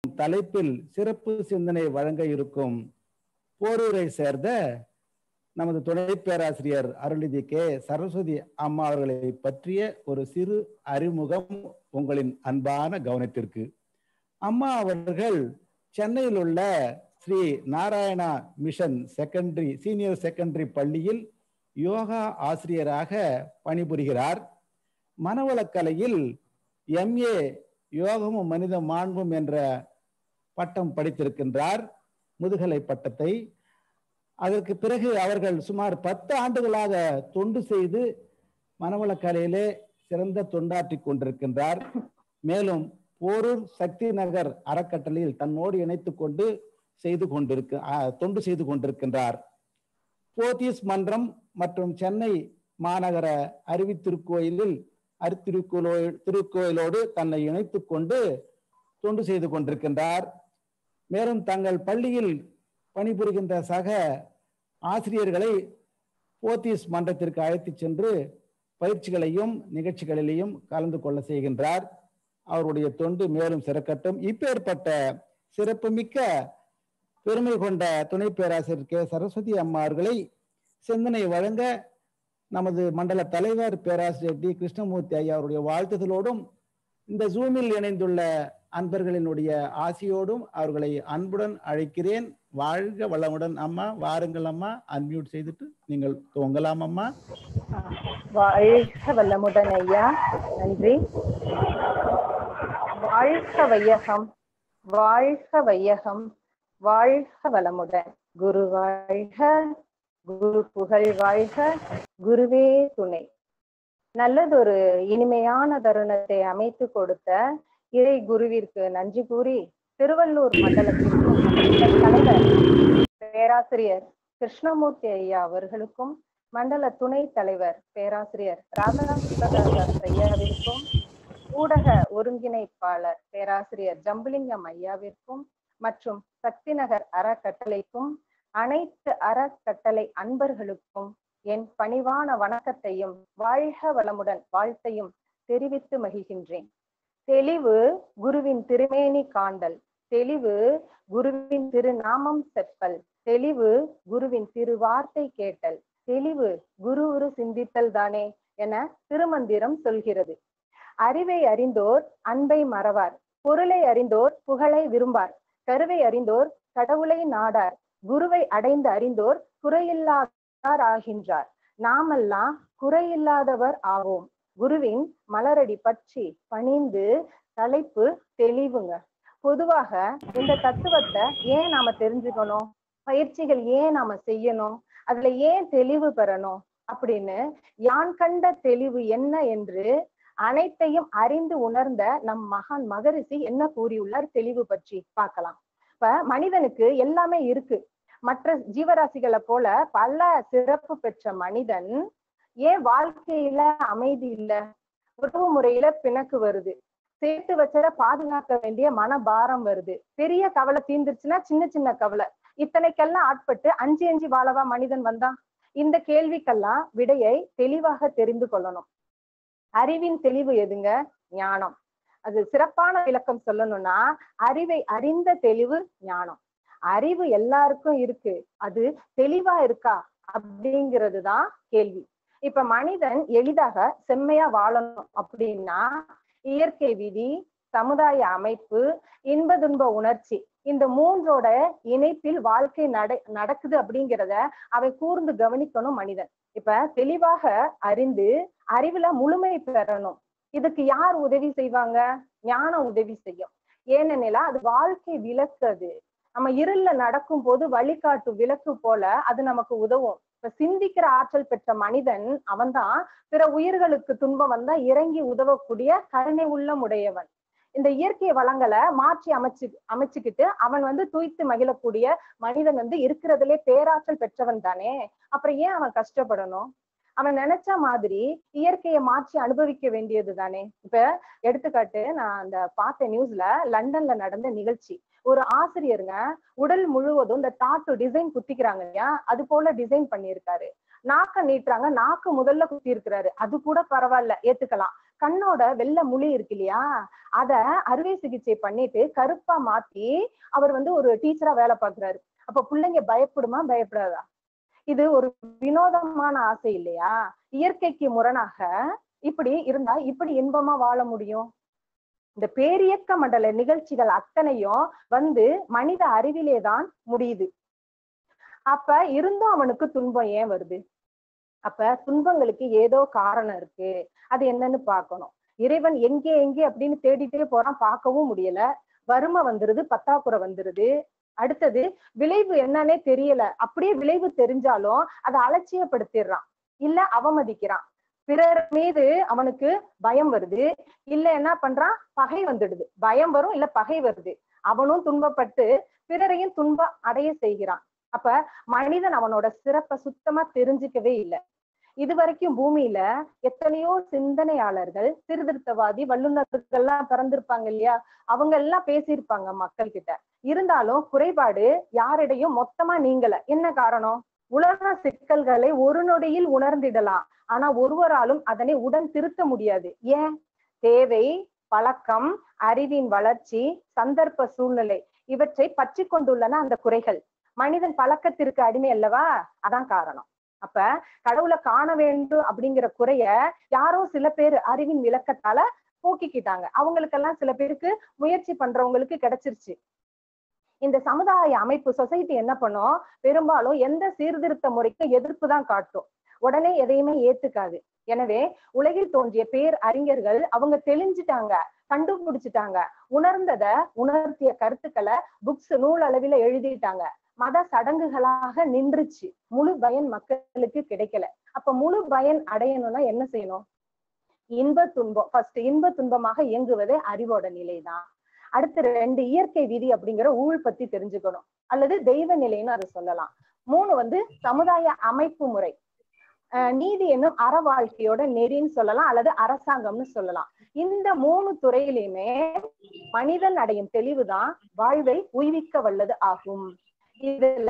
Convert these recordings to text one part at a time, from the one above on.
தலைப்பில் சிறப்பு சிந்தனை வழங்க இருக்கும் போரூரை சேர்ந்த நமது துணை பேராசிரியர் அருள்நிதி கே சரஸ்வதி அம்மா அவர்களை பற்றிய ஒரு சிறு அறிமுகம் உங்களின் அன்பான கவனத்திற்கு அம்மா அவர்கள் சென்னையில் உள்ள Shri Narayana mission secondary senior secondary பள்ளியில் யோகா ஆசிரியராக பணிபுரிகிறார் மனவளக்கலையில் எம்ஏ யோகமும் மனித மாண்பும் என்ற பட்டம் படித்திருக்கின்றார் முதுகலை பட்டத்தை அதற்கு பிறகு அவர்கள் சுமார் பத்து ஆண்டுகளாக தொண்டு செய்து மனவளக்கலையிலே சிறந்த தொண்டாற்றி கொண்டிருக்கின்றார் மேலும் போரூர் சக்தி நகர் அறக்கட்டளையில் தன்னோடு இணைத்துக் கொண்டு செய்து கொண்டிருக்க தொண்டு செய்து கொண்டிருக்கின்றார் போத்தீஸ் மன்றம் மற்றும் சென்னை மாநகர அறிவி திருக்கோயிலில் அரித்திருக்கோயிலோ திருக்கோயிலோடு தன்னை இணைத்துக் கொண்டு தொண்டு செய்து கொண்டிருக்கின்றார் மேலும் தங்கள் பள்ளியில் பணிபுரிகின்ற சக ஆசிரியர்களை போத்தீஸ் மன்றத்திற்கு அழைத்து சென்று பயிற்சிகளையும் நிகழ்ச்சிகளிலேயும் கலந்து கொள்ள செய்கின்றார் அவருடைய தொண்டு மேலும் சிறக்கட்டும் இப்பேற்பட்ட சிறப்புமிக்க பெருமை கொண்ட துணை பேராசிரியர் கே சரஸ்வதி அம்மா அவர்களை சிந்தனை வழங்க நமது மண்டல தலைவர் பேராசிரியர் டி கிருஷ்ணமூர்த்தி ஐயா அவருடைய வாழ்த்துதலோடும் இந்த ஜூமில் இணைந்துள்ள அன்பர்களினுடைய ஆசியோடும் அவர்களை அன்புடன் அழைக்கிறேன் வாழ்க வளமுடன் அம்மா வாருங்கள் அம்மா அன்மியூட் செய்துட்டு நீங்கள் துவங்கலாம் அம்மா வாழ்க வல்லமுடன் ஐயா நன்றி வாழ்க வையகம் வாழ்க வையகம் வாழ்க வளமுடன் குரு வாழ்க குரு புகழ் வாழ்க குருவே துணை நல்லதொரு இனிமையான தருணத்தை அமைத்து கொடுத்த இறை குருவிற்கு நன்றி கூறி திருவள்ளூர் மண்டலத்திற்கும் தலைவர் பேராசிரியர் கிருஷ்ணமூர்த்தி ஐயா அவர்களுக்கும் மண்டல துணை தலைவர் பேராசிரியர் ராமதாஸ் ஐயாவிற்கும் ஊடக ஒருங்கிணைப்பாளர் பேராசிரியர் ஜம்புலிங்கம் ஐயாவிற்கும் மற்றும் சக்தி நகர் அறக்கட்டளைக்கும் அனைத்து அறக்கட்டளை அன்பர்களுக்கும் என் பணிவான வணக்கத்தையும் வாழ்க வளமுடன் வாழ்த்தையும் தெரிவித்து மகிழ்கின்றேன் தெளிவு குருவின் திருமேனி காண்டல் தெளிவு குருவின் திருநாமம் செப்பல் தெளிவு குருவின் திருவார்த்தை கேட்டல் தெளிவு குரு உரு சிந்தித்தல் தானே என திருமந்திரம் சொல்கிறது அறிவை அறிந்தோர் அன்பை மறவார் பொருளை அறிந்தோர் புகழை விரும்பார் கருவை அறிந்தோர் கடவுளை நாடார் குருவை அடைந்து அறிந்தோர் குறையில்லாதார் ஆகின்றார் நாமெல்லாம் குறையில்லாதவர் ஆவோம் குருவின் மலரடி பற்றி பணிந்து தலைப்பு தெளிவுங்க பொதுவாக இந்த தத்துவத்தை ஏன் நாம தெரிஞ்சுக்கணும் பயிற்சிகள் ஏன் நாம செய்யணும் அதுல ஏன் தெளிவு பெறணும் அப்படின்னு யான் கண்ட தெளிவு என்ன என்று அனைத்தையும் அறிந்து உணர்ந்த நம் மகான் மகரிஷி என்ன கூறியுள்ளார் தெளிவு பற்றி பார்க்கலாம் இப்ப மனிதனுக்கு எல்லாமே இருக்கு மற்ற ஜீவராசிகளை போல பல சிறப்பு பெற்ற மனிதன் ஏன் வாழ்க்கையில அமைதி இல்ல உறவு முறையில பிணக்கு வருது சேர்த்து வச்சத பாதுகாக்க வேண்டிய மனபாரம் வருது பெரிய கவலை தீந்துருச்சுன்னா சின்ன சின்ன கவலை இத்தனைக்கெல்லாம் ஆட்பட்டு அஞ்சு அஞ்சு வாழவா மனிதன் வந்தான் இந்த கேள்விக்கெல்லாம் விடையை தெளிவாக தெரிந்து கொள்ளணும் அறிவின் தெளிவு எதுங்க ஞானம் அது சிறப்பான விளக்கம் சொல்லணும்னா அறிவை அறிந்த தெளிவு ஞானம் அறிவு எல்லாருக்கும் இருக்கு அது தெளிவா இருக்கா அப்படிங்கிறது தான் கேள்வி இப்ப மனிதன் எளிதாக செம்மையா வாழணும் அப்படின்னா இயற்கை விதி சமுதாய அமைப்பு இன்ப துன்ப உணர்ச்சி இந்த மூன்றோட இணைப்பில் வாழ்க்கை நட நடக்குது அப்படிங்கிறத அவை கூர்ந்து கவனிக்கணும் மனிதன் இப்ப தெளிவாக அறிந்து அறிவுல முழுமை பெறணும் இதுக்கு யார் உதவி செய்வாங்க ஞானம் உதவி செய்யும் ஏனெனிலா அது வாழ்க்கை விளக்கு அது நம்ம இருள்ல நடக்கும் போது வழிகாட்டு விளக்கு போல அது நமக்கு உதவும் இப்ப சிந்திக்கிற ஆற்றல் பெற்ற மனிதன் அவன்தான் பிற உயிர்களுக்கு துன்பம் வந்தா இறங்கி உதவக்கூடிய கருணை உள்ளம் உடையவன் இந்த இயற்கை வளங்களை மாற்றி அமைச்சு அமைச்சுக்கிட்டு அவன் வந்து தூய்த்து மகிழக்கூடிய மனிதன் வந்து இருக்கிறதுலே பேராற்றல் பெற்றவன் தானே அப்புறம் ஏன் அவன் கஷ்டப்படணும் அவன் நினைச்ச மாதிரி இயற்கையை மாற்றி அனுபவிக்க வேண்டியது தானே இப்ப எடுத்துக்காட்டு நான் அந்த பார்த்த நியூஸ்ல லண்டன்ல நடந்த நிகழ்ச்சி ஒரு ஆசிரியருங்க உடல் முழுவதும் இந்த டாட்டு டிசைன் குத்திக்கிறாங்க இல்லையா அது போல டிசைன் பண்ணியிருக்காரு நாக்க நீட்டுறாங்க நாக்கு முதல்ல குத்தி இருக்கிறாரு அது கூட பரவாயில்ல ஏத்துக்கலாம் கண்ணோட வெள்ளை முழி இருக்கு இல்லையா அத அறுவை சிகிச்சை பண்ணிட்டு கருப்பா மாத்தி அவர் வந்து ஒரு டீச்சரா வேலை பார்க்கிறாரு அப்ப பிள்ளைங்க பயப்படுமா பயப்படாதா இது ஒரு வினோதமான ஆசை இல்லையா இயற்கைக்கு முரணாக இப்படி இருந்தா இப்படி இன்பமா வாழ முடியும் இந்த பேரியக்க மண்டல நிகழ்ச்சிகள் அத்தனையும் வந்து மனித அறிவிலே தான் முடியுது அப்ப இருந்தும் அவனுக்கு துன்பம் ஏன் வருது அப்ப துன்பங்களுக்கு ஏதோ காரணம் இருக்கு அது என்னன்னு பார்க்கணும் இறைவன் எங்கே எங்கே அப்படின்னு தேடிட்டே போறான் பார்க்கவும் முடியல வறுமை வந்துருது பத்தாக்குறை வந்துருது அடுத்தது விளைவு என்னன்னே தெரியல அப்படியே விளைவு தெரிஞ்சாலும் அதை அலட்சியப்படுத்திடுறான் இல்ல அவமதிக்கிறான் பிறர் மீது அவனுக்கு பயம் வருது இல்ல என்ன பண்றான் பகை வந்துடுது பயம் வரும் இல்ல பகை வருது அவனும் துன்பப்பட்டு பிறரையும் துன்பம் அடைய செய்கிறான் அப்ப மனிதன் அவனோட சிறப்பை சுத்தமா தெரிஞ்சுக்கவே இல்லை இது வரைக்கும் பூமியில எத்தனையோ சிந்தனையாளர்கள் சீர்திருத்தவாதி வல்லுநர்கள்லாம் பிறந்திருப்பாங்க இல்லையா அவங்க எல்லாம் பேசியிருப்பாங்க மக்கள் கிட்ட இருந்தாலும் குறைபாடு யாரிடையும் மொத்தமா நீங்கல என்ன காரணம் உலக சிக்கல்களை ஒரு நொடியில் உணர்ந்திடலாம் ஆனா ஒருவராலும் அதனை உடன் திருத்த முடியாது ஏன் தேவை பழக்கம் அறிவின் வளர்ச்சி சந்தர்ப்ப சூழ்நிலை இவற்றை பற்றி கொண்டுள்ளன அந்த குறைகள் மனிதன் பழக்கத்திற்கு அடிமை அல்லவா அதான் காரணம் அப்ப கடவுளை காண வேண்டும் அப்படிங்கிற குறைய யாரோ சில பேர் அறிவின் விளக்கத்தால போக்கிக்கிட்டாங்க அவங்களுக்கெல்லாம் சில பேருக்கு முயற்சி பண்றவங்களுக்கு கிடைச்சிருச்சு இந்த சமுதாய அமைப்பு சொசைட்டி என்ன பண்ணும் பெரும்பாலும் எந்த சீர்திருத்த முறைக்கும் எதிர்ப்பு தான் காட்டும் உடனே எதையுமே ஏத்துக்காது எனவே உலகில் தோன்றிய பேர் அறிஞர்கள் அவங்க தெளிஞ்சிட்டாங்க கண்டுபிடிச்சிட்டாங்க உணர்ந்தத உணர்த்திய கருத்துக்களை புக்ஸ் நூல் அளவில எழுதிட்டாங்க மத சடங்குகளாக நின்றுச்சு முழு பயன் மக்களுக்கு கிடைக்கல அப்ப முழு பயன் அடையணும்னா என்ன செய்யணும் இன்ப துன்பம் ஃபர்ஸ்ட் இன்ப துன்பமாக இயங்குவதே அறிவோட நிலைதான் அடுத்து ரெண்டு இயற்கை விதி அப்படிங்கிற ஊழ் பத்தி தெரிஞ்சுக்கணும் அல்லது தெய்வ நிலைன்னு அதை சொல்லலாம் மூணு வந்து சமுதாய அமைப்பு முறை நீதி என்னும் அற வாழ்க்கையோட நெறின்னு சொல்லலாம் அல்லது அரசாங்கம்னு சொல்லலாம் இந்த மூணு துறையிலுமே மனிதன் அடையும் தெளிவுதான் வாழ்வை உய்விக்க வல்லது ஆகும் இதுல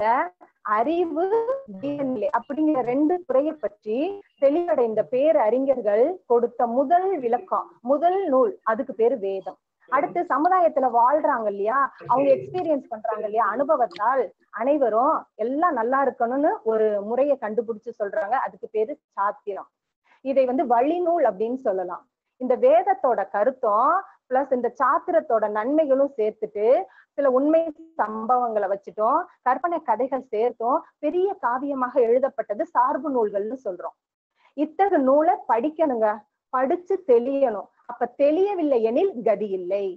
அறிவு நிலை அப்படிங்கிற ரெண்டு துறையை பற்றி தெளிவடைந்த பேரறிஞர்கள் கொடுத்த முதல் விளக்கம் முதல் நூல் அதுக்கு பேரு வேதம் அடுத்து சமுதாயத்துல வாழ்றாங்க இல்லையா அவங்க எக்ஸ்பீரியன்ஸ் பண்றாங்க இல்லையா அனுபவத்தால் அனைவரும் எல்லாம் நல்லா இருக்கணும்னு ஒரு முறையை கண்டுபிடிச்சு சொல்றாங்க அதுக்கு பேரு சாத்திரம் இதை வந்து வழிநூல் அப்படின்னு சொல்லலாம் இந்த வேதத்தோட கருத்தும் பிளஸ் இந்த சாத்திரத்தோட நன்மைகளும் சேர்த்துட்டு சில உண்மை சம்பவங்களை வச்சுட்டோம் கற்பனை கதைகள் சேர்த்தும் பெரிய காவியமாக எழுதப்பட்டது சார்பு நூல்கள்னு சொல்றோம் இத்தகு நூலை படிக்கணுங்க படிச்சு தெளியணும் அப்ப தெளியவில்லை எனில் கதி இல்லை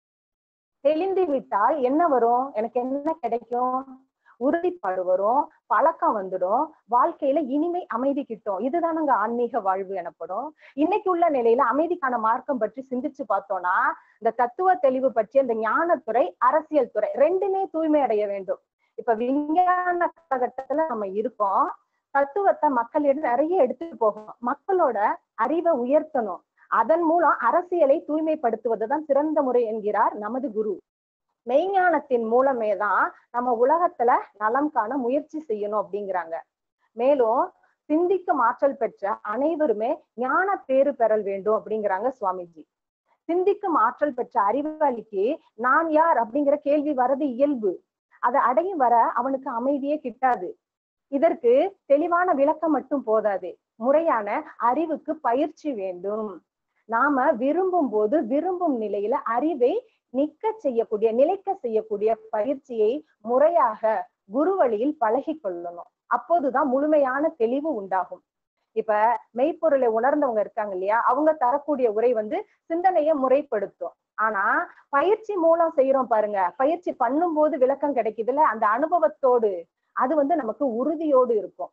தெளிந்து விட்டால் என்ன வரும் எனக்கு என்ன கிடைக்கும் உறுதிப்பாடு வரும் பழக்கம் வந்துடும் வாழ்க்கையில இனிமை அமைதி கிட்டும் இதுதானங்க ஆன்மீக வாழ்வு எனப்படும் இன்னைக்கு உள்ள நிலையில அமைதிக்கான மார்க்கம் பற்றி சிந்திச்சு பார்த்தோம்னா இந்த தத்துவ தெளிவு பற்றி அந்த ஞானத்துறை அரசியல் துறை ரெண்டுமே தூய்மை அடைய வேண்டும் இப்ப விஞ்ஞான காலகட்டத்துல நம்ம இருக்கோம் தத்துவத்தை மக்களிடம் நிறைய எடுத்துட்டு போகணும் மக்களோட அறிவை உயர்த்தணும் அதன் மூலம் அரசியலை தூய்மைப்படுத்துவதுதான் சிறந்த முறை என்கிறார் நமது குரு மெய்ஞானத்தின் மூலமே தான் நம்ம உலகத்துல நலம் காண முயற்சி செய்யணும் அப்படிங்கிறாங்க மேலும் சிந்திக்கும் ஆற்றல் பெற்ற அனைவருமே ஞான பேறு பெறல் வேண்டும் அப்படிங்கிறாங்க சுவாமிஜி சிந்திக்கும் ஆற்றல் பெற்ற அறிவாளிக்கு நான் யார் அப்படிங்கிற கேள்வி வரது இயல்பு அதை அடையும் வர அவனுக்கு அமைதியே கிட்டாது இதற்கு தெளிவான விளக்கம் மட்டும் போதாது முறையான அறிவுக்கு பயிற்சி வேண்டும் நாம விரும்பும் போது விரும்பும் நிலையில அறிவை நிக்க செய்யக்கூடிய நிலைக்க செய்யக்கூடிய பயிற்சியை முறையாக குரு வழியில் பழகி கொள்ளணும் அப்போதுதான் முழுமையான தெளிவு உண்டாகும் இப்ப மெய்ப்பொருளை உணர்ந்தவங்க இருக்காங்க இல்லையா அவங்க தரக்கூடிய உரை வந்து சிந்தனையை முறைப்படுத்தும் ஆனா பயிற்சி மூலம் செய்யறோம் பாருங்க பயிற்சி பண்ணும் போது விளக்கம் கிடைக்குதுல்ல அந்த அனுபவத்தோடு அது வந்து நமக்கு உறுதியோடு இருக்கும்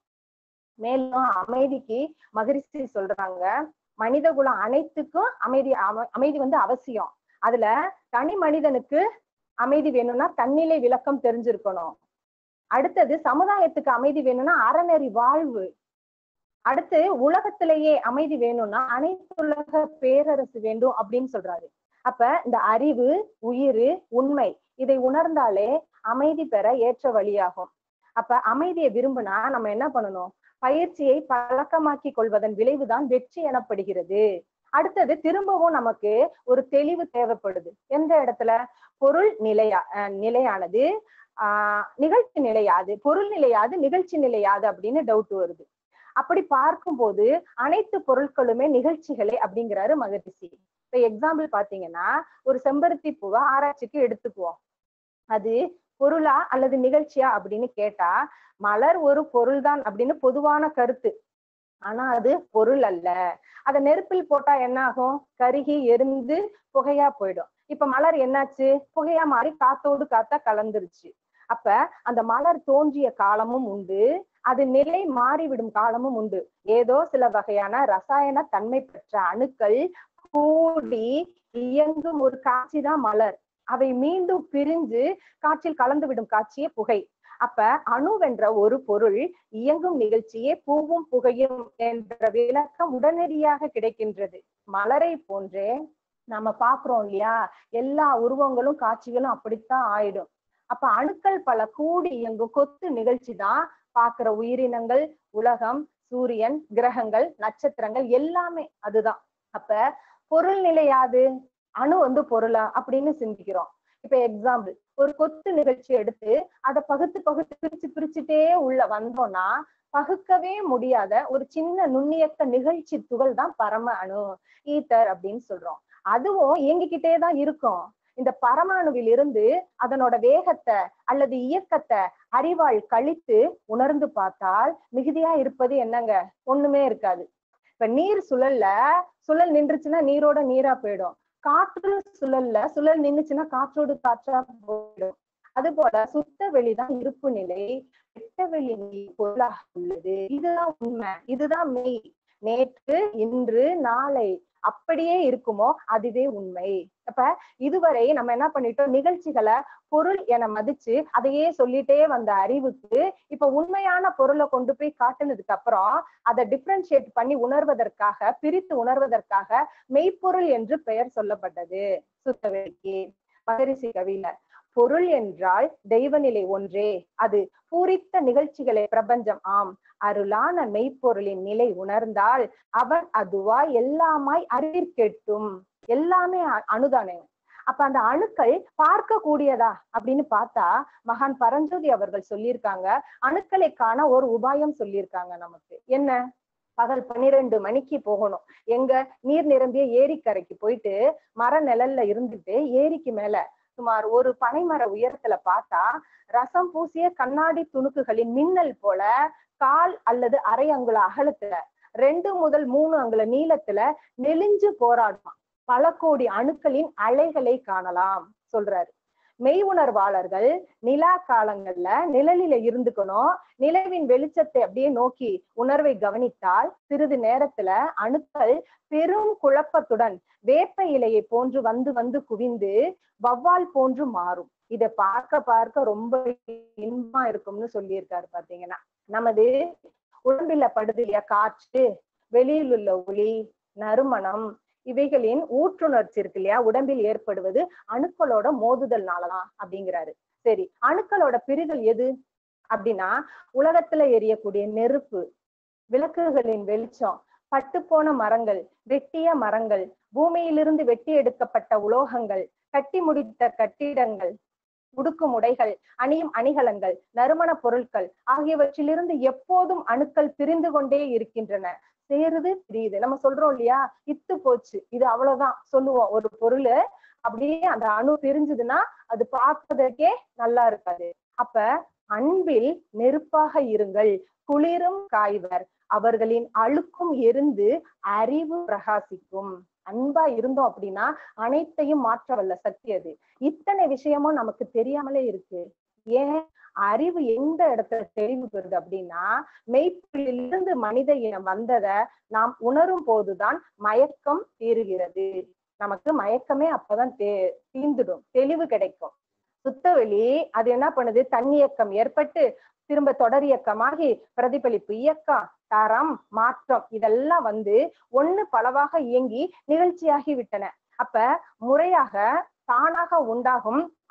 மேலும் அமைதிக்கு மகிழ்ச்சி சொல்றாங்க மனித குலம் அனைத்துக்கும் அமைதி அமைதி வந்து அவசியம் அதுல தனி மனிதனுக்கு அமைதி வேணும்னா தன்னிலை விளக்கம் தெரிஞ்சிருக்கணும் அடுத்தது சமுதாயத்துக்கு அமைதி வேணும்னா அறநெறி வாழ்வு அடுத்து உலகத்திலேயே அமைதி வேணும்னா அனைத்துலக பேரரசு வேண்டும் அப்படின்னு சொல்றாரு அப்ப இந்த அறிவு உயிர் உண்மை இதை உணர்ந்தாலே அமைதி பெற ஏற்ற வழியாகும் அப்ப அமைதியை விரும்பினா நம்ம என்ன பண்ணணும் பயிற்சியை பழக்கமாக்கி கொள்வதன் விளைவுதான் வெற்றி எனப்படுகிறது அடுத்தது திரும்பவும் நமக்கு ஒரு தெளிவு தேவைப்படுது எந்த இடத்துல பொருள் நிலையா அஹ் நிலையானது ஆஹ் நிகழ்ச்சி நிலையாது பொருள் நிலையாது நிகழ்ச்சி நிலையாது அப்படின்னு டவுட் வருது அப்படி பார்க்கும்போது அனைத்து பொருட்களுமே நிகழ்ச்சிகளே அப்படிங்கிறாரு மகரிஷி இப்ப எக்ஸாம்பிள் பாத்தீங்கன்னா ஒரு செம்பருத்தி பூவை ஆராய்ச்சிக்கு எடுத்துக்குவோம் அது பொருளா அல்லது நிகழ்ச்சியா அப்படின்னு கேட்டா மலர் ஒரு பொருள்தான் அப்படின்னு பொதுவான கருத்து ஆனா அது பொருள் அல்ல அத நெருப்பில் போட்டா என்ன ஆகும் கருகி எரிந்து புகையா போயிடும் இப்ப மலர் என்னாச்சு புகையா மாறி காத்தோடு காத்தா கலந்துருச்சு அப்ப அந்த மலர் தோன்றிய காலமும் உண்டு அது நிலை மாறிவிடும் காலமும் உண்டு ஏதோ சில வகையான ரசாயன தன்மை பெற்ற அணுக்கள் கூடி இயங்கும் ஒரு காட்சி தான் மலர் அவை மீண்டும் பிரிஞ்சு காற்றில் கலந்து விடும் காட்சியே புகை அப்ப அணுவென்ற ஒரு பொருள் இயங்கும் நிகழ்ச்சியே பூவும் புகையும் என்ற விளக்கம் உடனடியாக கிடைக்கின்றது மலரை போன்றே நம்ம பாக்குறோம் இல்லையா எல்லா உருவங்களும் காட்சிகளும் அப்படித்தான் ஆயிடும் அப்ப அணுக்கள் பல கூடி இயங்கும் கொத்து நிகழ்ச்சி தான் பாக்குற உயிரினங்கள் உலகம் சூரியன் கிரகங்கள் நட்சத்திரங்கள் எல்லாமே அதுதான் அப்ப பொருள் நிலையாது அணு வந்து பொருளா அப்படின்னு சிந்திக்கிறோம் இப்ப எக்ஸாம்பிள் ஒரு கொத்து நிகழ்ச்சி எடுத்து அதை பகுத்து பகுத்து பிரிச்சு பிரிச்சுட்டே உள்ள வந்தோம்னா பகுக்கவே முடியாத ஒரு சின்ன நுண்ணியக்க நிகழ்ச்சி துகள் தான் பரம அணு ஈத்தர் அப்படின்னு சொல்றோம் அதுவும் இயங்கிக்கிட்டே தான் இருக்கும் இந்த பரமாணுவில் இருந்து அதனோட வேகத்தை அல்லது இயக்கத்தை அறிவாள் கழித்து உணர்ந்து பார்த்தால் மிகுதியா இருப்பது என்னங்க ஒண்ணுமே இருக்காது இப்ப நீர் சுழல்ல சுழல் நின்றுச்சுன்னா நீரோட நீரா போயிடும் காற்று சுழல்ல சுழல் நின்னுச்சுன்னா காற்றோடு காற்றா போயிடும் அது போல சுத்த வெளிதான் இருப்பு நிலை வெட்ட வெளி பொருளாக உள்ளது இதுதான் உண்மை இதுதான் மெய் நேற்று இன்று நாளை அப்படியே இருக்குமோ அதுவே உண்மை அப்ப இதுவரை நம்ம என்ன பண்ணிட்டோம் நிகழ்ச்சிகளை பொருள் என மதிச்சு அதையே சொல்லிட்டே வந்த அறிவுக்கு இப்ப உண்மையான பொருளை கொண்டு போய் காட்டுனதுக்கு அப்புறம் அதை டிஃபரன்ஷியேட் பண்ணி உணர்வதற்காக பிரித்து உணர்வதற்காக மெய்ப்பொருள் என்று பெயர் சொல்லப்பட்டது சுத்தவேக்கி மகரிஷி கவியில பொருள் என்றால் தெய்வநிலை ஒன்றே அது பூரித்த நிகழ்ச்சிகளை பிரபஞ்சம் ஆம் அருளான மெய்ப்பொருளின் நிலை உணர்ந்தால் அவன் அதுவாய் எல்லாமாய் அறிவிற்கெட்டும் எல்லாமே அணுதானே அப்ப அந்த அணுக்கள் பார்க்க கூடியதா அப்படின்னு பார்த்தா மகான் பரஞ்சோதி அவர்கள் சொல்லியிருக்காங்க அணுக்களை காண ஒரு உபாயம் சொல்லியிருக்காங்க நமக்கு என்ன பகல் பன்னிரெண்டு மணிக்கு போகணும் எங்க நீர் நிரம்பிய ஏரிக்கரைக்கு போயிட்டு மர நிழல்ல இருந்துட்டு ஏரிக்கு மேல சுமார் ஒரு பனைமர உயரத்துல பார்த்தா ரசம் பூசிய கண்ணாடி துணுக்குகளின் மின்னல் போல கால் அல்லது அரை அங்குல அகலத்துல ரெண்டு முதல் மூணு அங்குல நீளத்துல நெளிஞ்சு போராடுமா பல கோடி அணுக்களின் அலைகளை காணலாம் சொல்றாரு மெய் உணர்வாளர்கள் நிலா காலங்கள்ல நிழலில இருந்துக்கணும் நிலவின் வெளிச்சத்தை அப்படியே நோக்கி உணர்வை கவனித்தால் சிறிது நேரத்துல அணுக்கள் பெரும் குழப்பத்துடன் வேப்ப இலையை போன்று வந்து வந்து குவிந்து வவ்வால் போன்று மாறும் இதை பார்க்க பார்க்க ரொம்ப இன்பமா இருக்கும்னு சொல்லியிருக்காரு பாத்தீங்கன்னா நமது உடம்பில படுது இல்லையா காற்று வெளியில் உள்ள ஒளி நறுமணம் இவைகளின் ஊற்றுணர்ச்சி இருக்கு இல்லையா உடம்பில் ஏற்படுவது அணுக்களோட மோதுதல்னாலதான் அப்படிங்கிறாரு சரி அணுக்களோட பிரிதல் எது அப்படின்னா உலகத்துல எரியக்கூடிய நெருப்பு விளக்குகளின் வெளிச்சம் பட்டுப்போன மரங்கள் வெட்டிய மரங்கள் பூமியிலிருந்து வெட்டி எடுக்கப்பட்ட உலோகங்கள் கட்டி முடித்த கட்டிடங்கள் உடுக்கும் உடைகள் அணியும் அணிகலன்கள் நறுமண பொருட்கள் ஆகியவற்றிலிருந்து எப்போதும் அணுக்கள் பிரிந்து கொண்டே இருக்கின்றன சேருது பிரியுது நம்ம சொல்றோம் இல்லையா இத்து போச்சு இது அவ்வளவுதான் சொல்லுவோம் ஒரு பொருள் அப்படியே அந்த அணு பிரிஞ்சுதுன்னா அது பார்ப்பதற்கே நல்லா இருக்காது அப்ப அன்பில் நெருப்பாக இருங்கள் குளிரும் காய்வர் அவர்களின் அழுக்கும் எரிந்து அறிவு பிரகாசிக்கும் அன்பா இருந்தோம் அப்படின்னா அனைத்தையும் மாற்ற வல்ல சக்தி அது இத்தனை விஷயமும் நமக்கு தெரியாமலே இருக்கு ஏன் அறிவு எந்த இடத்துல தெளிவு பெறுது அப்படின்னா மெய்ப்பிலிருந்து மனித இனம் வந்ததை நாம் உணரும் போதுதான் மயக்கம் தீருகிறது நமக்கு மயக்கமே அப்பதான் தே தீந்துடும் தெளிவு கிடைக்கும் சுத்தவெளி அது என்ன பண்ணுது தன்னியக்கம் ஏற்பட்டு திரும்ப தொடர் இயக்கமாகி பிரதிபலிப்பு இயக்கம் தரம் மாற்றம் இதெல்லாம் வந்து ஒண்ணு பலவாக இயங்கி நிகழ்ச்சியாகி விட்டன அப்ப முறையாக தானாக உண்டாகும்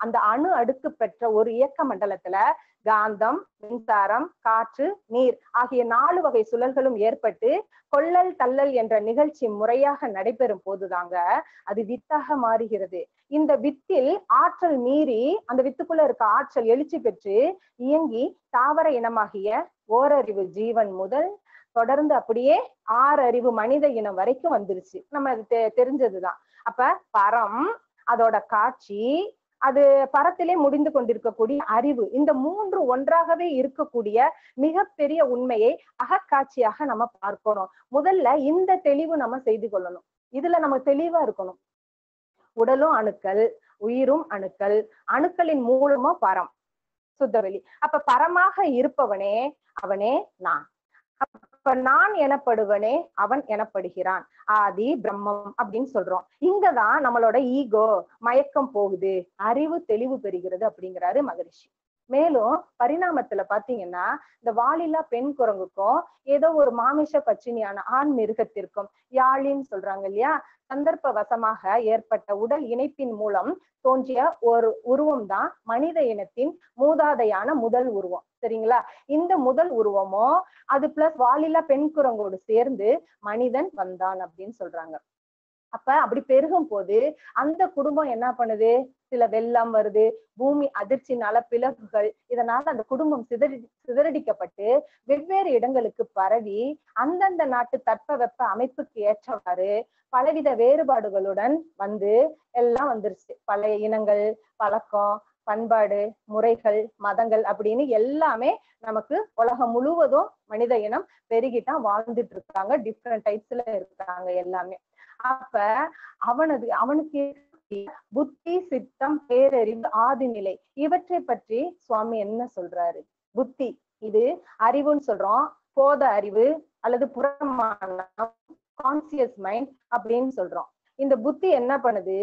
அந்த அணு அடுக்கு பெற்ற ஒரு இயக்க மண்டலத்துல காந்தம் மின்சாரம் காற்று நீர் ஆகிய நாலு வகை சுழல்களும் ஏற்பட்டு கொள்ளல் தள்ளல் என்ற நிகழ்ச்சி முறையாக நடைபெறும் போதுதாங்க அது வித்தாக மாறுகிறது இந்த வித்தில் ஆற்றல் மீறி அந்த வித்துக்குள்ள இருக்க ஆற்றல் எழுச்சி பெற்று இயங்கி தாவர இனமாகிய ஓரறிவு ஜீவன் முதல் தொடர்ந்து அப்படியே ஆறு அறிவு மனித இனம் வரைக்கும் வந்துருச்சு நம்ம அது தெ- தெரிஞ்சதுதான் அப்ப பரம் அதோட காட்சி அது பரத்திலே முடிந்து கொண்டிருக்கக்கூடிய அறிவு இந்த மூன்று ஒன்றாகவே இருக்கக்கூடிய மிகப்பெரிய உண்மையை அகக்காட்சியாக நம்ம பார்க்கணும் முதல்ல இந்த தெளிவு நம்ம செய்து கொள்ளணும் இதுல நம்ம தெளிவா இருக்கணும் உடலும் அணுக்கள் உயிரும் அணுக்கள் அணுக்களின் மூலமா பரம் சுத்தவெளி அப்ப பரமாக இருப்பவனே அவனே நான் அப்ப நான் எனப்படுவனே அவன் எனப்படுகிறான் ஆதி பிரம்மம் அப்படின்னு சொல்றோம் இங்கதான் நம்மளோட ஈகோ மயக்கம் போகுது அறிவு தெளிவு பெறுகிறது அப்படிங்கிறாரு மகரிஷி மேலும் பரிணாமத்துல பாத்தீங்கன்னா இந்த வாலில்லா பெண் குரங்குக்கும் ஏதோ ஒரு மாமிச பச்சினியான ஆண் மிருகத்திற்கும் யாழின்னு சொல்றாங்க இல்லையா சந்தர்ப்ப வசமாக ஏற்பட்ட உடல் இணைப்பின் மூலம் தோன்றிய ஒரு உருவம் தான் மனித இனத்தின் மூதாதையான முதல் உருவம் சரிங்களா இந்த முதல் உருவமோ அது பிளஸ் வாலில்லா பெண் குரங்கோடு சேர்ந்து மனிதன் வந்தான் அப்படின்னு சொல்றாங்க அப்ப அப்படி பெருகும் போது அந்த குடும்பம் என்ன பண்ணுது சில வெள்ளம் வருது பூமி அதிர்ச்சினால பிளவுகள் இதனால அந்த குடும்பம் சிதறி சிதறடிக்கப்பட்டு வெவ்வேறு இடங்களுக்கு பரவி அந்தந்த நாட்டு தட்பவெப்ப அமைப்புக்கு ஏற்றவாறு பலவித வேறுபாடுகளுடன் வந்து எல்லாம் வந்துருச்சு பழைய இனங்கள் பழக்கம் பண்பாடு முறைகள் மதங்கள் அப்படின்னு எல்லாமே நமக்கு உலகம் முழுவதும் மனித இனம் பெருகிட்டான் வாழ்ந்துட்டு இருக்காங்க டிஃப்ரெண்ட் டைப்ஸ்ல இருக்காங்க எல்லாமே அப்ப அவனது அவனுக்கு இருக்கக்கூடிய புத்தி சித்தம் பேரறிவு ஆதிநிலை இவற்றை பற்றி சுவாமி என்ன சொல்றாரு புத்தி இது அறிவுன்னு சொல்றோம் போத அறிவு அல்லது புறமானம் கான்சியஸ் மைண்ட் அப்படின்னு சொல்றோம் இந்த புத்தி என்ன பண்ணுது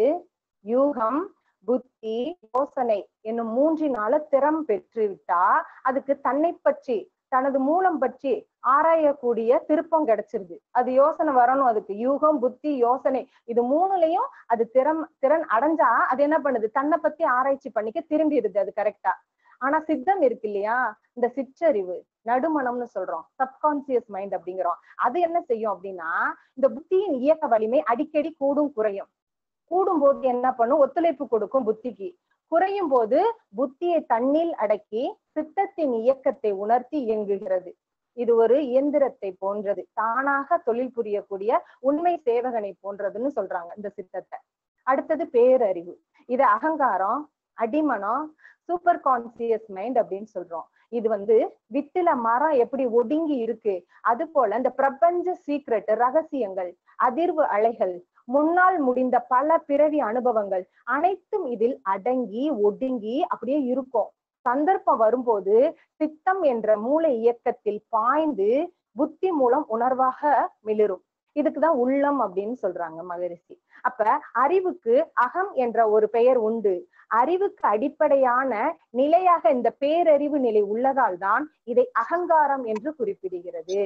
யூகம் புத்தி யோசனை என்னும் மூன்றினால திறம் பெற்று விட்டா அதுக்கு தன்னை பற்றி தனது மூலம் பற்றி ஆராயக்கூடிய திருப்பம் கிடைச்சிருது அது யோசனை வரணும் அதுக்கு யூகம் புத்தி யோசனை இது மூணுலயும் அது திறம் திறன் அடைஞ்சா அது என்ன பண்ணுது தன்னை பத்தி ஆராய்ச்சி பண்ணிக்க திரும்பிடுது அது கரெக்டா ஆனா சித்தம் இருக்கு இல்லையா இந்த சிற்றறிவு நடுமணம்னு சொல்றோம் சப்கான்சியஸ் மைண்ட் அப்படிங்கிறோம் அது என்ன செய்யும் அப்படின்னா இந்த புத்தியின் இயக்க வலிமை அடிக்கடி கூடும் குறையும் கூடும் போது என்ன பண்ணும் ஒத்துழைப்பு கொடுக்கும் புத்திக்கு குறையும் போது புத்தியை தன்னில் அடக்கி சித்தத்தின் இயக்கத்தை உணர்த்தி இயங்குகிறது இது ஒரு இயந்திரத்தை போன்றது தானாக தொழில் புரியக்கூடிய உண்மை சேவகனை போன்றதுன்னு சொல்றாங்க இந்த சித்தத்தை அடுத்தது பேரறிவு இது அகங்காரம் அடிமனம் சூப்பர் கான்சியஸ் மைண்ட் அப்படின்னு சொல்றோம் இது வந்து வித்துல மரம் எப்படி ஒடுங்கி இருக்கு அது போல இந்த பிரபஞ்ச சீக்ரெட் ரகசியங்கள் அதிர்வு அலைகள் முன்னால் முடிந்த பல பிறவி அனுபவங்கள் அனைத்தும் இதில் அடங்கி ஒடுங்கி அப்படியே இருக்கும் சந்தர்ப்பம் வரும்போது சித்தம் என்ற மூளை இயக்கத்தில் பாய்ந்து புத்தி மூலம் உணர்வாக மிளிரும் இதுக்குதான் உள்ளம் அப்படின்னு சொல்றாங்க மகரிஷி அப்ப அறிவுக்கு அகம் என்ற ஒரு பெயர் உண்டு அறிவுக்கு அடிப்படையான நிலையாக இந்த பேரறிவு நிலை உள்ளதால் தான் இதை அகங்காரம் என்று குறிப்பிடுகிறது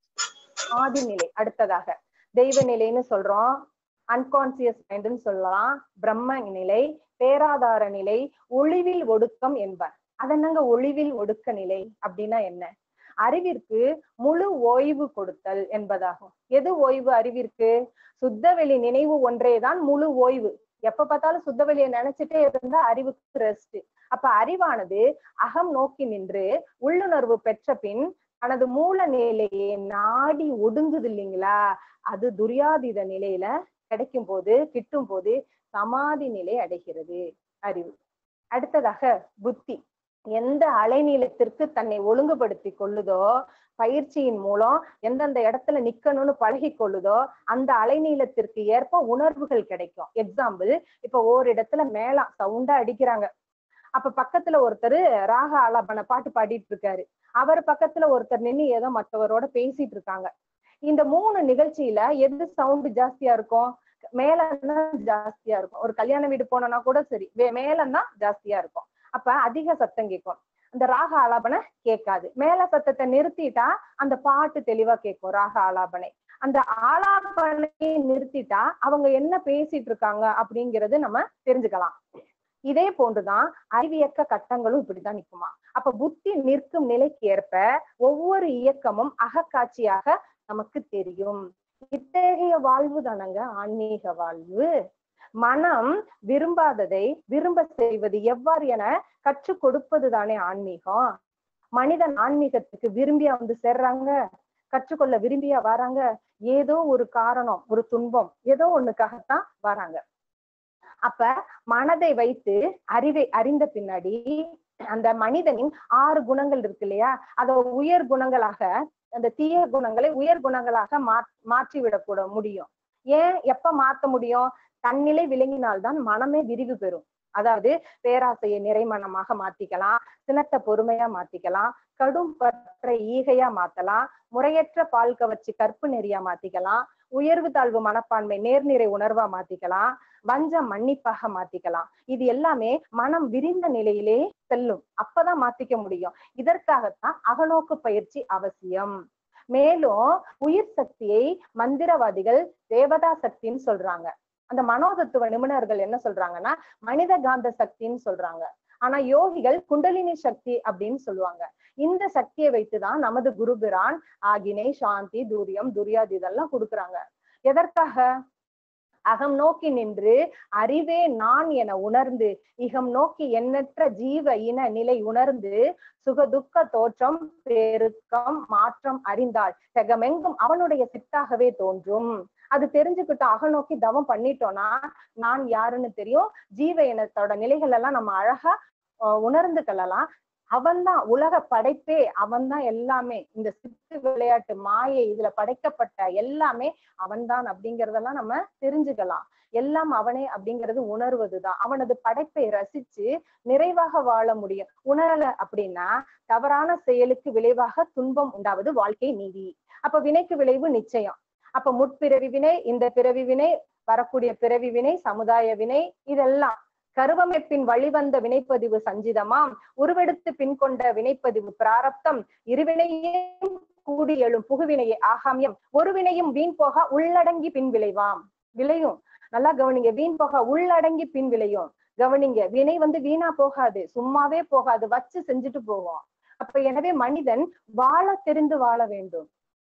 ஆதிநிலை அடுத்ததாக தெய்வ நிலைன்னு சொல்றோம் அன்கான்சியஸ் மைண்ட்னு சொல்லலாம் பிரம்ம நிலை பேராதார நிலை ஒளிவில் ஒடுக்கம் என்பர் அதென்னங்க ஒளிவில் ஒடுக்க நிலை அப்படின்னா என்ன அறிவிற்கு முழு ஓய்வு கொடுத்தல் என்பதாகும் எது ஓய்வு அறிவிற்கு சுத்தவெளி நினைவு ஒன்றேதான் முழு ஓய்வு எப்ப பார்த்தாலும் சுத்தவெளியை நினைச்சிட்டே இருந்தா அறிவுக்கு ரெஸ்ட் அப்ப அறிவானது அகம் நோக்கி நின்று உள்ளுணர்வு பெற்ற பின் தனது மூல நிலையை நாடி ஒடுங்குது இல்லைங்களா அது துரியாதீத நிலையில கிடைக்கும் போது கிட்டும் போது சமாதி நிலை அடைகிறது அறிவு அடுத்ததாக புத்தி எந்த அலைநீளத்திற்கு தன்னை ஒழுங்குபடுத்தி கொள்ளுதோ பயிற்சியின் மூலம் எந்தெந்த இடத்துல நிக்கணும்னு பழகி கொள்ளுதோ அந்த அலைநீளத்திற்கு ஏற்ப உணர்வுகள் கிடைக்கும் எக்ஸாம்பிள் இப்ப ஓரிடத்துல மேளம் சவுண்டா அடிக்கிறாங்க அப்ப பக்கத்துல ஒருத்தர் ராக ஆலாபன பாட்டு பாடிட்டு இருக்காரு அவர் பக்கத்துல ஒருத்தர் நின்னு ஏதோ மற்றவரோட பேசிட்டு இருக்காங்க இந்த மூணு நிகழ்ச்சியில எது சவுண்ட் ஜாஸ்தியா இருக்கும் மேலன்னா ஜாஸ்தியா இருக்கும் ஒரு கல்யாண வீடு போனோம்னா கூட சரி மேலன்னா ஜாஸ்தியா இருக்கும் அப்ப அதிக சத்தம் கேட்கும் அந்த ராக ஆலாபனை கேட்காது மேல சத்தத்தை நிறுத்திட்டா அந்த பாட்டு தெளிவா கேட்கும் ராக ஆலாபனை அந்த ஆலாபனை நிறுத்திட்டா அவங்க என்ன பேசிட்டு இருக்காங்க அப்படிங்கறது நம்ம தெரிஞ்சுக்கலாம் இதே போன்றுதான் அறிவியக்க கட்டங்களும் இப்படிதான் நிக்குமா அப்ப புத்தி நிற்கும் நிலைக்கு ஏற்ப ஒவ்வொரு இயக்கமும் அகக்காட்சியாக நமக்கு தெரியும் இத்தகைய வாழ்வு தானங்க ஆன்மீக வாழ்வு மனம் விரும்பாததை விரும்ப செய்வது எவ்வாறு என கற்றுக் கொடுப்பது தானே ஆன்மீகம் மனிதன் ஆன்மீகத்துக்கு விரும்பியா வந்து சேர்றாங்க கற்றுக்கொள்ள விரும்பியா வராங்க ஏதோ ஒரு காரணம் ஒரு துன்பம் ஏதோ ஒண்ணுக்காகத்தான் வராங்க அப்ப மனதை வைத்து அறிவை அறிந்த பின்னாடி அந்த மனிதனின் ஆறு குணங்கள் இருக்கு இல்லையா அத உயர் குணங்களாக அந்த தீய குணங்களை உயர் குணங்களாக மா மாற்றி விடக்கூட முடியும் ஏன் எப்ப மாத்த முடியும் தன்னிலை விளங்கினால்தான் மனமே விரிவு பெறும் அதாவது பேராசையை நிறைமனமாக மாத்திக்கலாம் சினத்தை பொறுமையா மாத்திக்கலாம் கடும் பற்ற ஈகையா மாத்தலாம் முறையற்ற பால் கவர்ச்சி கற்பு நெறியா மாத்திக்கலாம் உயர்வு தாழ்வு மனப்பான்மை நேர்நிறை உணர்வா மாத்திக்கலாம் வஞ்சம் மன்னிப்பாக மாத்திக்கலாம் இது எல்லாமே மனம் விரிந்த நிலையிலே செல்லும் அப்பதான் மாத்திக்க முடியும் இதற்காகத்தான் அகநோக்கு பயிற்சி அவசியம் மேலும் உயிர் சக்தியை மந்திரவாதிகள் தேவதா சக்தின்னு சொல்றாங்க அந்த மனோதத்துவ நிபுணர்கள் என்ன சொல்றாங்கன்னா மனித காந்த சக்தின்னு சொல்றாங்க ஆனா யோகிகள் குண்டலினி சக்தி அப்படின்னு சொல்லுவாங்க இந்த சக்தியை வைத்துதான் நமது குருபிரான் ஆகினை சாந்தி தூரியம் துரியாதி இதெல்லாம் கொடுக்குறாங்க எதற்காக அகம் நோக்கி நின்று அறிவே நான் என உணர்ந்து இகம் நோக்கி எண்ணற்ற ஜீவ இன நிலை உணர்ந்து சுக துக்க தோற்றம் பெருக்கம் மாற்றம் அறிந்தால் செகமெங்கும் அவனுடைய சித்தாகவே தோன்றும் அது தெரிஞ்சுக்கிட்டு அகநோக்கி தவம் பண்ணிட்டோம்னா நான் யாருன்னு தெரியும் ஜீவ இனத்தோட நிலைகள் எல்லாம் நம்ம அழகா உணர்ந்துக்கலாம் அவன்தான் உலக படைப்பே அவன்தான் எல்லாமே இந்த சித்து விளையாட்டு மாயை இதுல படைக்கப்பட்ட எல்லாமே அவன்தான் அப்படிங்கறதெல்லாம் நம்ம தெரிஞ்சுக்கலாம் எல்லாம் அவனே அப்படிங்கிறது உணர்வதுதான் அவனது படைப்பை ரசிச்சு நிறைவாக வாழ முடியும் உணரல அப்படின்னா தவறான செயலுக்கு விளைவாக துன்பம் உண்டாவது வாழ்க்கை நீதி அப்ப வினைக்கு விளைவு நிச்சயம் அப்ப முற்பிறவி வினை இந்த பிறவி வினை வரக்கூடிய பிறவி வினை சமுதாய வினை இதெல்லாம் கருவமைப்பின் வழிவந்த வினைப்பதிவு சஞ்சிதமாம் உருவெடுத்து பின் கொண்ட வினைப்பதிவு பிராரப்தம் இருவினையும் கூடி எழும் புகுவினையே ஆகாமியம் ஒரு வினையும் வீண் போக உள்ளடங்கி பின் விளைவாம் விளையும் நல்லா கவனிங்க வீண் போக உள்ளடங்கி பின் விளையும் கவனிங்க வினை வந்து வீணா போகாது சும்மாவே போகாது வச்சு செஞ்சுட்டு போகும் அப்ப எனவே மனிதன் வாழ தெரிந்து வாழ வேண்டும்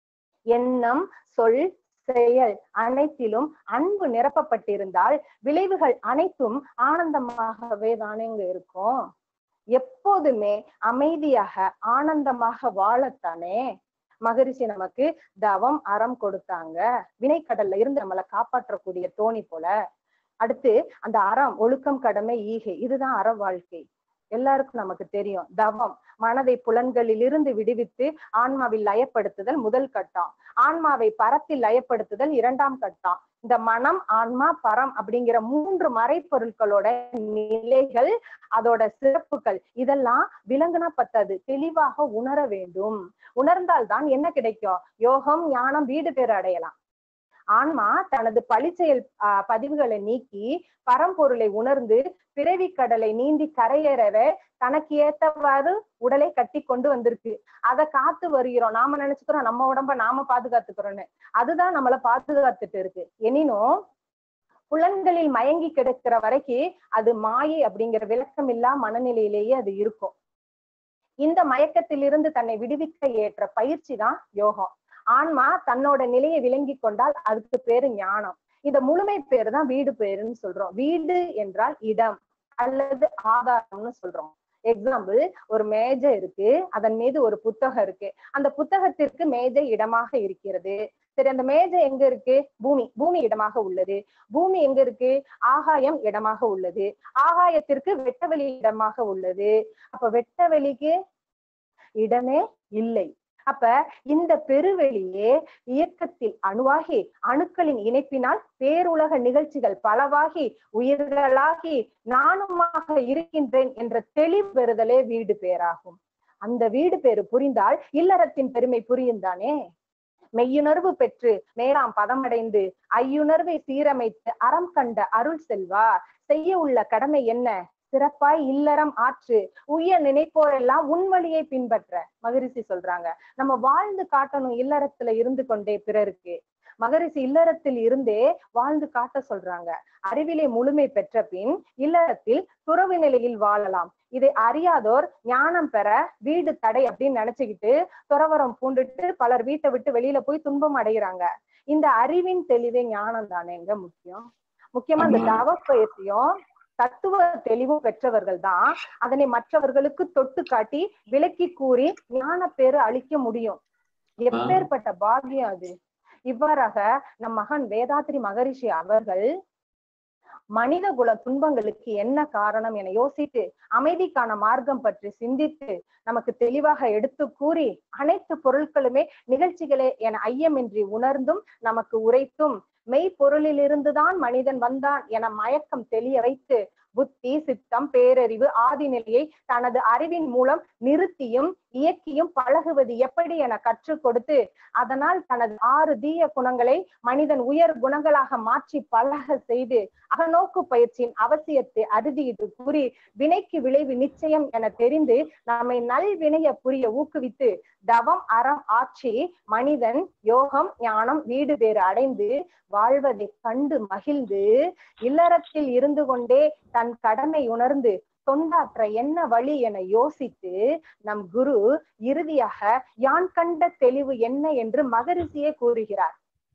எண்ணம் சொல் செயல் அனைத்திலும் அன்பு நிரப்பப்பட்டிருந்தால் விளைவுகள் அனைத்தும் ஆனந்தமாகவே தானேங்க இருக்கும் எப்போதுமே அமைதியாக ஆனந்தமாக வாழத்தானே மகரிஷி நமக்கு தவம் அறம் கொடுத்தாங்க வினைக்கடல்ல இருந்து நம்மளை காப்பாற்றக்கூடிய தோணி போல அடுத்து அந்த அறம் ஒழுக்கம் கடமை ஈகை இதுதான் அற வாழ்க்கை எல்லாருக்கும் நமக்கு தெரியும் தவம் மனதை புலன்களில் இருந்து விடுவித்து ஆன்மாவில் லயப்படுத்துதல் முதல் கட்டம் ஆன்மாவை பரத்தில் லயப்படுத்துதல் இரண்டாம் கட்டம் இந்த மனம் ஆன்மா பரம் அப்படிங்கிற மூன்று மறைப்பொருட்களோட நிலைகள் அதோட சிறப்புகள் இதெல்லாம் விலங்குனா பத்தாது தெளிவாக உணர வேண்டும் உணர்ந்தால்தான் என்ன கிடைக்கும் யோகம் ஞானம் வீடு பேர் அடையலாம் ஆன்மா தனது பழிச்செயல் ஆஹ் பதிவுகளை நீக்கி பரம்பொருளை உணர்ந்து பிறவி கடலை நீந்தி கரையேறவே தனக்கு ஏத்தவாறு உடலை கட்டி கொண்டு வந்திருக்கு அதை காத்து வருகிறோம் நாம நினைச்சுக்கிறோம் நம்ம உடம்ப நாம பாதுகாத்துக்கிறோம்னு அதுதான் நம்மள பாதுகாத்துட்டு இருக்கு எனினும் புலன்களில் மயங்கி கிடக்கிற வரைக்கும் அது மாயை அப்படிங்கிற விளக்கம் இல்லா மனநிலையிலேயே அது இருக்கும் இந்த மயக்கத்திலிருந்து தன்னை விடுவிக்க ஏற்ற பயிற்சி தான் யோகம் ஆன்மா தன்னோட நிலையை விளங்கி கொண்டால் அதுக்கு பேரு ஞானம் இந்த முழுமை பேரு தான் வீடு பேருன்னு சொல்றோம் வீடு என்றால் இடம் அல்லது ஆதாரம்னு சொல்றோம் எக்ஸாம்பிள் ஒரு மேஜை இருக்கு அதன் மீது ஒரு புத்தகம் இருக்கு அந்த புத்தகத்திற்கு மேஜை இடமாக இருக்கிறது சரி அந்த மேஜை எங்க இருக்கு பூமி பூமி இடமாக உள்ளது பூமி எங்க இருக்கு ஆகாயம் இடமாக உள்ளது ஆகாயத்திற்கு வெட்டவெளி இடமாக உள்ளது அப்ப வெட்டவெளிக்கு இடமே இல்லை அப்ப இந்த பெருவெளியே இயக்கத்தில் அணுவாகி அணுக்களின் இணைப்பினால் பேருலக நிகழ்ச்சிகள் பலவாகி உயிர்களாகி நானுமாக இருக்கின்றேன் என்ற தெளிவு பெறுதலே வீடு பேராகும் அந்த வீடு பேரு புரிந்தால் இல்லறத்தின் பெருமை புரியும் தானே மெய்யுணர்வு பெற்று மேலாம் பதமடைந்து ஐயுணர்வை சீரமைத்து அறம் கண்ட அருள் செல்வா செய்ய உள்ள கடமை என்ன சிறப்பாய் இல்லறம் ஆற்று உய நினைப்போரெல்லாம் உன்வழியை பின்பற்ற மகிழ்ச்சி சொல்றாங்க நம்ம வாழ்ந்து காட்டணும் இல்லறத்துல இருந்து கொண்டே பிறருக்கு மகரிஷி இல்லறத்தில் இருந்தே வாழ்ந்து காட்ட சொல்றாங்க அறிவிலே முழுமை பெற்ற பின் இல்லறத்தில் துறவு நிலையில் வாழலாம் இதை அறியாதோர் ஞானம் பெற வீடு தடை அப்படின்னு நினைச்சுக்கிட்டு துறவரம் பூண்டுட்டு பலர் வீட்டை விட்டு வெளியில போய் துன்பம் அடைகிறாங்க இந்த அறிவின் தெளிவே ஞானம் தானேங்க முக்கியம் முக்கியமா இந்த ஆமா. தவ பயிற்சியும் தத்துவ தெளிவும் பெற்றவர்கள் தான் அதனை மற்றவர்களுக்கு தொட்டு காட்டி விளக்கி கூறி ஞான பேரு அளிக்க முடியும் எப்பேற்பட்ட பாக்கியம் அது இவ்வாறாக நம் மகன் வேதாத்ரி மகரிஷி அவர்கள் மனித குல துன்பங்களுக்கு என்ன காரணம் என யோசித்து அமைதிக்கான மார்க்கம் பற்றி சிந்தித்து நமக்கு தெளிவாக எடுத்து கூறி அனைத்து பொருட்களுமே நிகழ்ச்சிகளே என ஐயமின்றி உணர்ந்தும் நமக்கு உரைத்தும் மெய்ப்பொருளிலிருந்துதான் மனிதன் வந்தான் என மயக்கம் தெளிய வைத்து புத்தி சித்தம் பேரறிவு ஆதி நிலையை தனது அறிவின் மூலம் நிறுத்தியும் இயக்கியும் பழகுவது எப்படி என கற்றுக் கொடுத்து அதனால் தனது ஆறு தீய குணங்களை மனிதன் உயர் குணங்களாக மாற்றி பழக செய்து அகநோக்கு பயிற்சியின் அவசியத்தை அறுதியிட்டு கூறி வினைக்கு விளைவு நிச்சயம் என தெரிந்து நம்மை நல்வினைய புரிய ஊக்குவித்து தவம் அறம் ஆட்சி மனிதன் யோகம் ஞானம் வீடு பேறு அடைந்து வாழ்வதை கண்டு மகிழ்ந்து இல்லறத்தில் இருந்து கொண்டே தன் கடமை உணர்ந்து தொண்டாற்ற என்ன வழி என யோசித்து நம் குரு இறுதியாக யான் கண்ட தெளிவு என்ன என்று மகரிஷியே கூறுகிறார்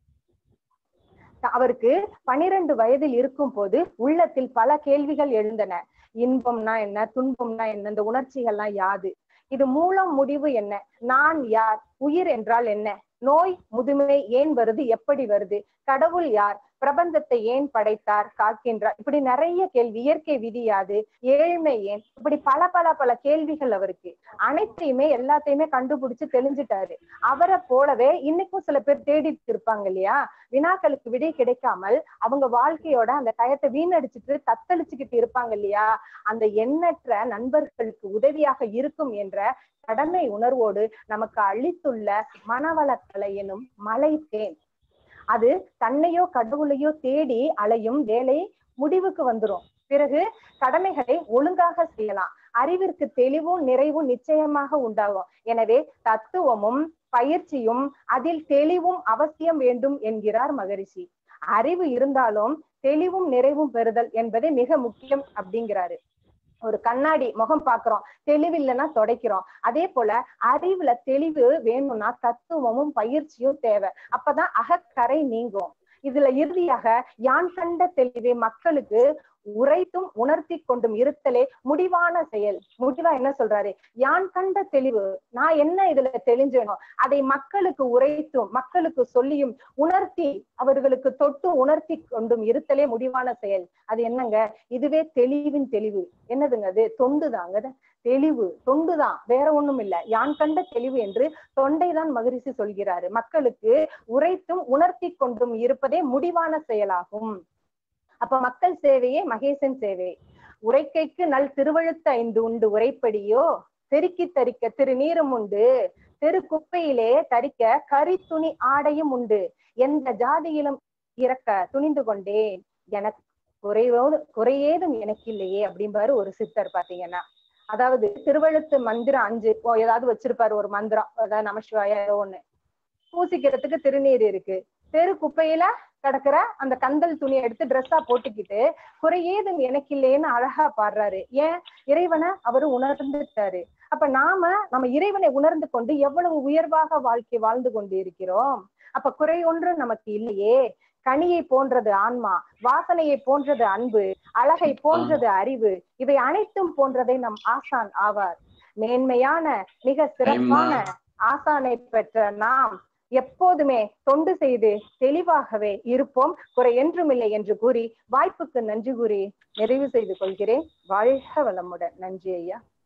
அவருக்கு பனிரெண்டு வயதில் இருக்கும் போது உள்ளத்தில் பல கேள்விகள் எழுந்தன இன்பம்னா என்ன துன்பம்னா என்ன இந்த உணர்ச்சிகள்லாம் யாது இது மூலம் முடிவு என்ன நான் யார் உயிர் என்றால் என்ன நோய் முதுமை ஏன் வருது எப்படி வருது கடவுள் யார் பிரபஞ்சத்தை ஏன் படைத்தார் காக்கின்றார் இப்படி நிறைய கேள்வி இயற்கை விதி யாது ஏழ்மை ஏன் இப்படி பல பல பல கேள்விகள் அவருக்கு அனைத்தையுமே எல்லாத்தையுமே கண்டுபிடிச்சு தெளிஞ்சிட்டாரு அவரை போலவே இன்னைக்கும் சில பேர் தேடிட்டு இருப்பாங்க இல்லையா வினாக்களுக்கு விடை கிடைக்காமல் அவங்க வாழ்க்கையோட அந்த டயத்தை வீணடிச்சிட்டு தத்தளிச்சுக்கிட்டு இருப்பாங்க இல்லையா அந்த எண்ணற்ற நண்பர்களுக்கு உதவியாக இருக்கும் என்ற கடமை உணர்வோடு நமக்கு அளித்துள்ள மனவளக்கலை எனும் மலை தேன் அது தன்னையோ கடவுளையோ தேடி அலையும் வேலை முடிவுக்கு வந்துரும் பிறகு கடமைகளை ஒழுங்காக செய்யலாம் அறிவிற்கு தெளிவும் நிறைவும் நிச்சயமாக உண்டாகும் எனவே தத்துவமும் பயிற்சியும் அதில் தெளிவும் அவசியம் வேண்டும் என்கிறார் மகரிஷி அறிவு இருந்தாலும் தெளிவும் நிறைவும் பெறுதல் என்பதே மிக முக்கியம் அப்படிங்கிறாரு ஒரு கண்ணாடி முகம் பாக்குறோம் தெளிவில்லைன்னா தொடைக்கிறோம் அதே போல அறிவுல தெளிவு வேணும்னா தத்துவமும் பயிற்சியும் தேவை அப்பதான் அகக்கரை நீங்கும் இதுல இறுதியாக யான் கண்ட தெளிவை மக்களுக்கு உரைத்தும் உணர்த்தி கொண்டும் இருத்தலே முடிவான செயல் முடிவா என்ன சொல்றாரு யான் கண்ட தெளிவு நான் என்ன இதுல தெளிஞ்சேனோ அதை மக்களுக்கு உரைத்தும் மக்களுக்கு சொல்லியும் உணர்த்தி அவர்களுக்கு தொட்டு உணர்த்தி கொண்டும் இருத்தலே முடிவான செயல் அது என்னங்க இதுவே தெளிவின் தெளிவு என்னதுங்க அது தொண்டுதாங்க தெளிவு தொண்டுதான் வேற ஒண்ணும் இல்ல யான் கண்ட தெளிவு என்று தொண்டைதான் மகிழ்ச்சி சொல்கிறாரு மக்களுக்கு உரைத்தும் உணர்த்தி கொண்டும் இருப்பதே முடிவான செயலாகும் அப்ப மக்கள் சேவையே மகேசன் சேவை உரைக்கைக்கு நல் திருவழுத்த ஐந்து உண்டு உரைப்படியோ தெருக்கி தரிக்க திருநீரும் உண்டு தெரு குப்பையிலே தரிக்க கரி துணி ஆடையும் உண்டு எந்த ஜாதியிலும் இறக்க துணிந்து கொண்டேன் எனக்கு குறைவோடு குறையேதும் எனக்கு இல்லையே அப்படிம்பாரு ஒரு சித்தர் பாத்தீங்கன்னா அதாவது திருவழுத்து மந்திரம் அஞ்சு ஓ, ஏதாவது வச்சிருப்பாரு ஒரு மந்திரம் அதாவது நமசிவாய ஏதோ ஒண்ணு பூசிக்கிறதுக்கு திருநீர் இருக்கு தெரு குப்பையில கிடக்குற அந்த கந்தல் துணியை எடுத்து ட்ரெஸ்ஸா போட்டுக்கிட்டு குறையேதும் எனக்கு இல்லையேன்னு அழகா பாடுறாரு ஏன் இறைவனை அவரு உணர்ந்துட்டாரு அப்ப நாம நம்ம இறைவனை உணர்ந்து கொண்டு எவ்வளவு உயர்வாக வாழ்க்கை வாழ்ந்து கொண்டு இருக்கிறோம் அப்ப குறை ஒன்று நமக்கு இல்லையே கனியை போன்றது ஆன்மா வாசனையை போன்றது அன்பு அழகை போன்றது அறிவு இவை அனைத்தும் போன்றதை நம் ஆசான் ஆவார் மேன்மையான மிக சிறப்பான ஆசானை பெற்ற நாம் எப்போதுமே தொண்டு செய்து தெளிவாகவே இருப்போம் குறை என்றுமில்லை என்று கூறி வாய்ப்புக்கு நன்றி கூறி நிறைவு செய்து கொள்கிறேன் வாழ்க வளமுடன் நன்றி ஐயா